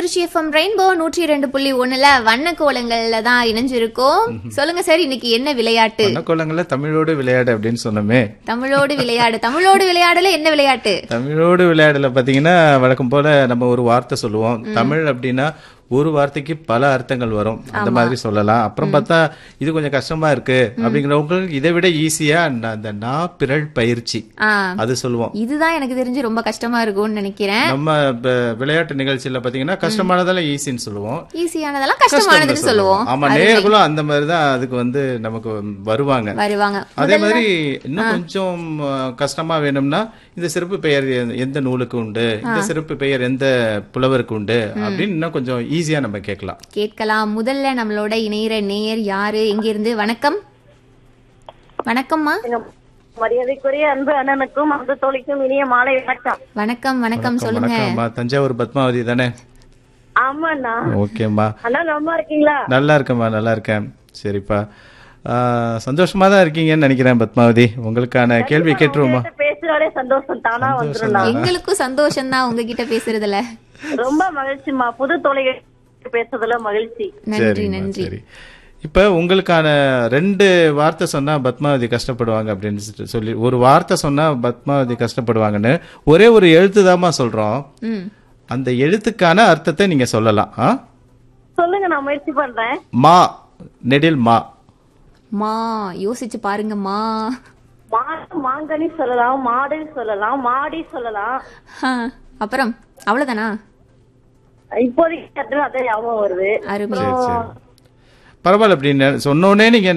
Trichy FM rainbow நூற்றி ரெண்டு புள்ளி ஒண்ணுல வண்ண கோலங்கள்ல தான் இணைஞ்சிருக்கோம் சொல்லுங்க சார் இன்னைக்கு என்ன விளையாட்டு வண்ணக்கோலங்கள்ல தமிழோடு விளையாடு அப்படின்னு சொன்னோமே தமிழோடு விளையாடு தமிழோடு விளையாடல என்ன விளையாட்டு தமிழோடு விளையாடல பாத்தீங்கன்னா வழக்கம் போல நம்ம ஒரு வார்த்தை சொல்லுவோம் தமிழ் அப்படின்னா ஒரு வார்த்தைக்கு பல அர்த்தங்கள் வரும் அந்த மாதிரி சொல்லலாம் அப்புறம் பார்த்தா இது கொஞ்சம் கஷ்டமா இருக்கு அப்படிங்கிறவங்களுக்கு இதை விட ஈஸியா அந்த நா பிறழ் பயிற்சி ஆ அது சொல்லுவோம் இதுதான் எனக்கு தெரிஞ்சு ரொம்ப கஷ்டமா இருக்கும்னு நினைக்கிறேன் நம்ம இப்ப விளையாட்டு நிகழ்ச்சியில பாத்தீங்கன்னா கஷ்டமானதெல்லாம் ஈஸின்னு சொல்லுவோம் ஈஸியானதெல்லாம் கஷ்டமானதுன்னு சொல்லுவோம் ஆமா நேர்களும் அந்த மாதிரி தான் அதுக்கு வந்து நமக்கு வருவாங்க வருவாங்க அதே மாதிரி இன்னும் கொஞ்சம் அஹ், கஷ்டமா வேணும்னா இந்த சிறப்பு பெயர் எந்த- எந்த நூலுக்கு உண்டு இந்த சிறப்பு பெயர் எந்த புலவருக்கு உண்டு அப்படின்னு இன்னும் கொஞ்சம் ஈஸியா நம்ம கேட்கலாம் கேட்கலாம் முதல்ல நம்மளோட இணையற நேயர் யாரு எங்க இருந்து வணக்கம் வணக்கம்மா எங்க மரியாதைக்குரிய அன்பு அண்ணனுக்கும் அந்த தோழிக்கும் இனிய மாலை வணக்கம் வணக்கம் வணக்கம் சொல்லுங்க வணக்கம்மா தஞ்சாவூர் பத்மாவதி தானே ஆமாண்ணா ஓகேம்மா அண்ணா நல்லா இருக்கீங்களா நல்லா இருக்கேம்மா நல்லா இருக்கேன் சரிப்பா ஆஹ், சந்தோஷமா தான் இருக்கீங்கன்னு நினைக்கிறேன் பத்மாவதி உங்களுக்கான கேள்வி கேட்டுருவோமா உங்ககிட்ட பேசுறாலே சந்தோஷம் தானா வந்துருண்ணா எங்களுக்கும் சந்தோஷம் தான் உங்ககிட்ட பேசுறதுல ரொம்ப மகிழ்ச்சிமா புது தொலைகள் பேசுறதுல மகிழ்ச்சி நன்றி சரிம்மா, நன்றி சரி இப்ப உங்களுக்கான ரெண்டு வார்த்தை சொன்னா பத்மாவதி கஷ்டப்படுவாங்க அப்படின்னு சொல்லிட்டு சொல்லி ஒரு வார்த்தை சொன்னா பத்மாவதி கஷ்டப்படுவாங்கன்னு ஒரே ஒரு எழுத்து சொல்றோம் ம் அந்த எழுத்துக்கான அர்த்தத்தை நீங்க சொல்லலாம் ஆ? சொல்லுங்க நான் முயற்சி பண்றேன் மா நெடில் மா மா யோசிச்சு பாருங்கம்மா மா- மாங்கனி சொல்லலாம் மாடு சொல்லலாம் மாடி சொல்லலாம் ஆ, அப்புறம் அவ்வளவுதானா இப்போதைக்கு டக்குனு அதான் ஞாபகம் வருது அருமை சரி சரி பரவாயில்ல அப்படின்னு சொன்னோடனே நீங்க